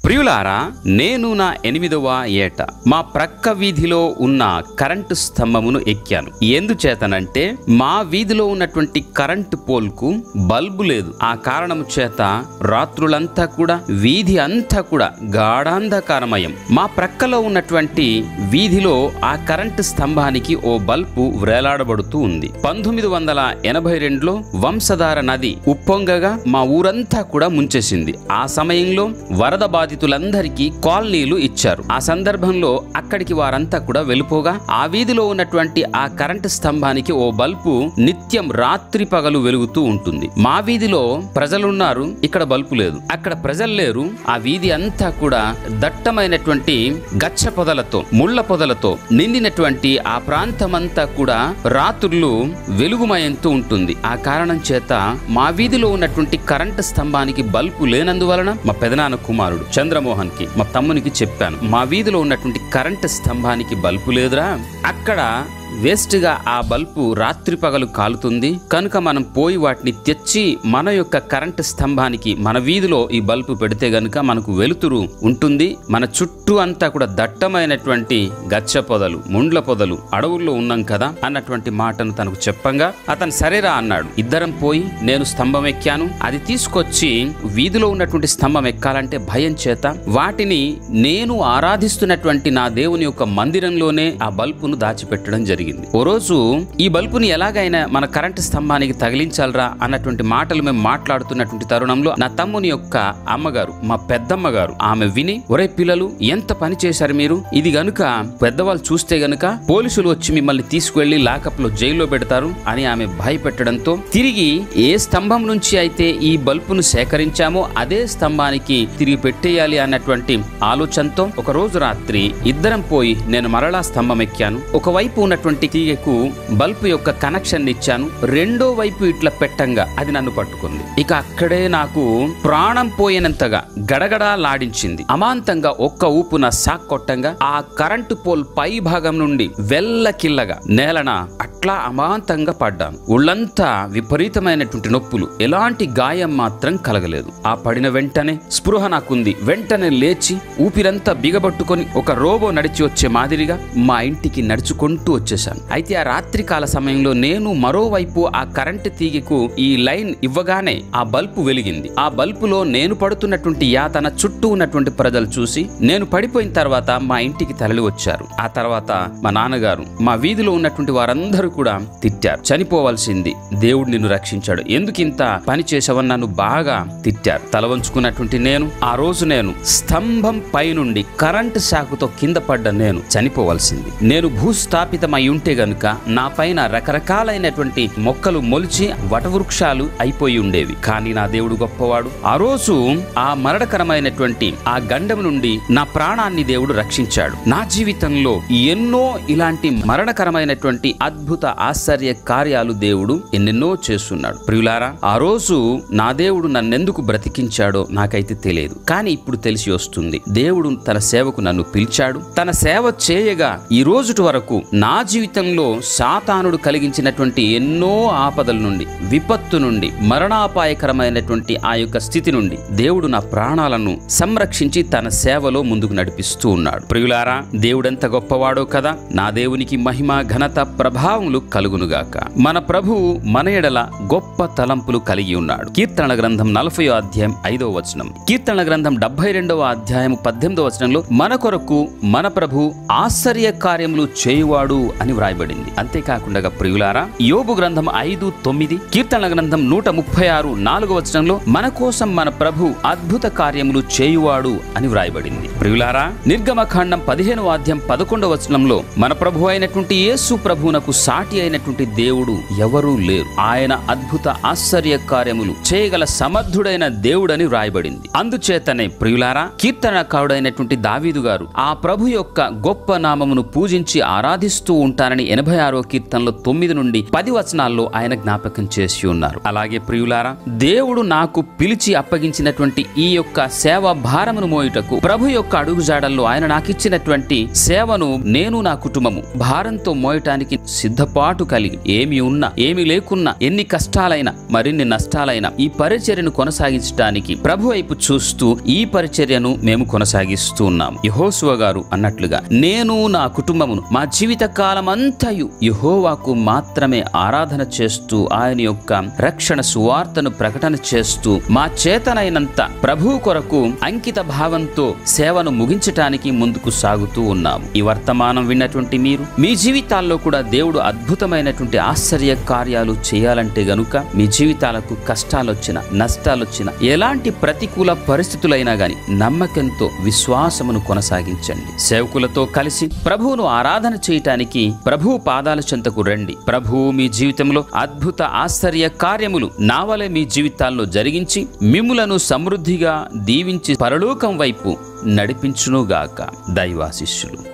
ప్రియులారా నేను నా ఎనిమిదవ ఏట మా ప్రక్క వీధిలో ఉన్న కరెంటు స్తంభమును ఎక్కాను ఎందుచేతనంటే మా వీధిలో ఉన్నటువంటి కరెంటు పోల్కు బల్బు లేదు ఆ కారణము చేత రాత్రులంతా కూడా వీధి అంతా కూడా గాఢాంధకారమయం మా ప్రక్కలో ఉన్నటువంటి వీధిలో ఆ కరెంటు స్తంభానికి ఓ బల్బు వ్రేలాడబడుతూ ఉంది పంతొమ్మిది వందల ఎనభై రెండులో వంశధార నది ఉప్పొంగగా మా ఊరంతా కూడా ముంచేసింది ఆ సమయంలో వరద బాధితులందరికీ కాలనీలు ఇచ్చారు ఆ సందర్భంలో అక్కడికి వారంతా కూడా వెళ్ళిపోగా ఆ వీధిలో ఉన్నటువంటి ఆ కరెంటు స్తంభానికి ఓ బల్బు నిత్యం రాత్రి పగలు వెలుగుతూ ఉంటుంది మా వీధిలో ప్రజలున్నారు ఇక్కడ బల్బు లేదు అక్కడ ప్రజలు లేరు ఆ వీధి అంతా కూడా దట్టమైనటువంటి గచ్చ పొదలతో ముళ్ళ పొదలతో నిండినటువంటి ఆ ప్రాంతమంతా కూడా రాత్రులు వెలుగుమయంతో ఉంటుంది ఆ కారణం చేత మా వీధిలో ఉన్నటువంటి కరెంటు స్తంభానికి బల్బు లేనందువలన మా పెదనాన్న కుమారుడు చంద్రమోహన్ కి మా తమ్మునికి చెప్పాను మా వీధిలో ఉన్నటువంటి కరెంటు స్తంభానికి బల్బు లేదురా అక్కడ వేస్ట్ గా ఆ బల్బు రాత్రి పగలు కాలుతుంది కనుక మనం పోయి వాటిని తెచ్చి మన యొక్క కరెంటు స్తంభానికి మన వీధిలో ఈ బల్బు పెడితే గనుక మనకు వెలుతురు ఉంటుంది మన చుట్టూ అంతా కూడా దట్టమైనటువంటి గచ్చ పొదలు ముండ్ల పొదలు అడవుల్లో ఉన్నాం కదా అన్నటువంటి మాటను తనకు చెప్పంగా అతను సరేరా అన్నాడు ఇద్దరం పోయి నేను స్తంభం ఎక్కాను అది తీసుకొచ్చి వీధిలో ఉన్నటువంటి స్తంభం ఎక్కాలంటే భయం చేత వాటిని నేను ఆరాధిస్తున్నటువంటి నా దేవుని యొక్క మందిరంలోనే ఆ బల్బును దాచిపెట్టడం జరిగింది ఓ రోజు ఈ బల్బుని ఎలాగైనా మన కరెంటు స్తంభానికి తగిలించాలరా అన్నటువంటి మాటలు మేము మాట్లాడుతున్నటువంటి తరుణంలో నా తమ్ముని యొక్క అమ్మగారు మా పెద్దమ్మ గారు ఆమె విని ఒరే పిల్లలు ఎంత పని చేశారు మీరు ఇది గనుక పెద్దవాళ్ళు చూస్తే గనుక పోలీసులు వచ్చి మిమ్మల్ని తీసుకువెళ్లి లాకప్ లో జైల్లో పెడతారు అని ఆమె భయపెట్టడంతో తిరిగి ఏ స్తంభం నుంచి అయితే ఈ బల్బును సేకరించామో అదే స్తంభానికి తిరిగి పెట్టేయాలి అన్నటువంటి ఆలోచనతో ఒక రోజు రాత్రి ఇద్దరం పోయి నేను మరలా స్తంభం ఎక్కాను ఒకవైపు ఉన్నటువంటి తీగకు బల్బు యొక్క కనెక్షన్ ఇచ్చాను రెండో వైపు ఇట్లా పెట్టంగా అది నన్ను పట్టుకుంది ఇక అక్కడే నాకు ప్రాణం పోయినంతగా గడగడా లాడించింది అమాంతంగా ఒక్క ఊపున సాక్ కొట్టంగా ఆ కరెంటు పోల్ పై భాగం నుండి వెల్లకిల్లగా నేలన అట్లా అమాంతంగా పడ్డాను ఒళ్ళంతా విపరీతమైనటువంటి నొప్పులు ఎలాంటి గాయం మాత్రం కలగలేదు ఆ పడిన వెంటనే స్పృహ నాకుంది వెంటనే లేచి ఊపిరంతా బిగబట్టుకొని ఒక రోబో నడిచి వచ్చే మాదిరిగా మా ఇంటికి నడుచుకుంటూ వచ్చేసాను అయితే ఆ రాత్రి కాల సమయంలో నేను మరోవైపు ఆ కరెంటు తీగకు ఈ లైన్ ఇవ్వగానే ఆ బల్బు వెలిగింది ఆ బల్బులో నేను పడుతున్నటువంటి యాతన చుట్టూ ఉన్నటువంటి ప్రజలు చూసి నేను పడిపోయిన తర్వాత మా ఇంటికి తరలి వచ్చారు ఆ తర్వాత మా నాన్నగారు మా వీధిలో ఉన్నటువంటి వారందరూ కూడా తిట్టారు చనిపోవాల్సింది దేవుడు నిన్ను రక్షించాడు ఎందుకు ఇంత పని చేసావని నన్ను బాగా తిట్టారు తల వంచుకున్నటువంటి నేను ఆ రోజు నేను స్తంభం పై నుండి కరెంటు శాఖతో కింద పడ్డ నేను చనిపోవాల్సింది నేను భూస్థాపితమై ఉంటే గనుక నా పైన రకరకాలైనటువంటి మొక్కలు మొలిచి వటవృక్షాలు అయిపోయి ఉండేవి కానీ నా దేవుడు గొప్పవాడు ఆ రోజు ఆ మరణకరమైనటువంటి ఆ గండం నుండి నా ప్రాణాన్ని దేవుడు రక్షించాడు నా జీవితంలో ఎన్నో ఇలాంటి మరణకరమైనటువంటి అద్భుత ఆశ్చర్య కార్యాలు దేవుడు ఎన్నెన్నో చేస్తున్నాడు ప్రియులారా ఆ రోజు నా దేవుడు నన్నెందుకు బ్రతికించాడో నాకైతే తెలియదు కానీ ఇప్పుడు తెలిసి వస్తుంది దేవుడు తన సేవకు నన్ను పిలిచాడు తన సేవ చేయగా ఈ రోజుటి వరకు నా జీవితంలో సాతానుడు కలిగించినటువంటి ఎన్నో ఆపదల నుండి విపత్తు నుండి మరణాపాయకరమైనటువంటి ఆ యొక్క స్థితి నుండి దేవుడు నా ప్రాణాలను సంరక్షించి తన సేవలో ముందుకు నడిపిస్తూ ఉన్నాడు ప్రియులారా దేవుడెంత గొప్పవాడో కదా నా దేవునికి మహిమ ఘనత ప్రభావములు కలుగునుగాక మన ప్రభువు మన ఎడల గొప్ప తలంపులు కలిగి ఉన్నాడు కీర్తన గ్రంథం నలభై అధ్యాయం ఐదవ వచనం కీర్తన గ్రంథం డెబ్బై రెండవ అధ్యాయం పద్దెనిమిదవ వచనంలో మన కొరకు మన ప్రభు ఆశ్చర్య కార్యములు చేయువాడు అని వ్రాయబడింది అంతేకాకుండా ప్రియులారా యోబు గ్రంథం ఐదు తొమ్మిది కీర్తన గ్రంథం నూట ముప్పై ఆరు నాలుగవ వచనంలో మన కోసం మన ప్రభు అద్భుత కార్యములు చేయువాడు అని వ్రాయబడింది ప్రియులారా నిర్గమకాండం పదిహేనవ అధ్యాయం పదకొండవ వచనంలో మన ప్రభు అయినటువంటి యేసు ప్రభువునకు సాటి అయినటువంటి దేవుడు ఎవరూ లేరు ఆయన అద్భుత ఆశ్చర్య కార్యములు చేయగల సమర్థుడైన దేవుడని వ్రాయబడింది అందుచేతనే ప్రియులారా కీర్తనకారుడైనటువంటి దావీదు గారు ఆ ప్రభు యొక్క గొప్ప నామమును పూజించి ఆరాధిస్తూ ఉంటానని ఎనభై ఆరో కీర్తనలో తొమ్మిది నుండి పది వచనాల్లో ఆయన జ్ఞాపకం చేసి ఉన్నారు అలాగే ప్రియులారా దేవుడు నాకు పిలిచి అప్పగించినటువంటి ఈ యొక్క సేవ భారమును మోయుటకు ప్రభు యొక్క అడుగుజాడల్లో ఆయన నాకిచ్చినటువంటి సేవను నేను నా కుటుంబము భారంతో మోయటానికి సిద్ధపాటు కలిగి ఏమి ఉన్నా ఏమి లేకున్నా ఎన్ని కష్టాలైనా మరిన్ని నష్టాలైనా ఈ పరిచర్యను కొనసాగించడానికి ప్రభు వైపు చూస్తూ ఈ పరిచర్యను మేము కొనసాగిస్తూ ఉన్నాము యహోసువ గారు అన్నట్లుగా నేను నా కుటుంబమును మా జీవిత కాలమంతయు యహోవాకు మాత్రమే ఆరాధన చేస్తూ ఆయన యొక్క రక్షణ సువార్తను ప్రకటన చేస్తూ మా చేతనైనంత ప్రభు కొరకు అంకిత భావంతో సేవను ముగించటానికి ముందుకు సాగుతూ ఉన్నాము ఈ వర్తమానం విన్నటువంటి మీరు మీ జీవితాల్లో కూడా దేవుడు అద్భుతమైనటువంటి ఆశ్చర్య కార్యాలు చేయాలంటే గనుక మీ జీవితాలకు కష్టాలు వచ్చిన నష్టాలు వచ్చిన ఎలాంటి ప్రతికూల పరిస్థితులైనా గాని నమ్మకంతో విశ్వాసమును కొనసాగించండి సేవకులతో కలిసి ప్రభువును ఆరాధన చేయటానికి ప్రభు పాదాల చెంతకు రండి ప్రభువు మీ జీవితంలో అద్భుత ఆశ్చర్య కార్యములు నావలే మీ జీవితాల్లో జరిగించి మిమ్ములను సమృద్ధిగా దీవించి పరలోకం వైపు నడిపించునుగాక దైవాశిష్యులు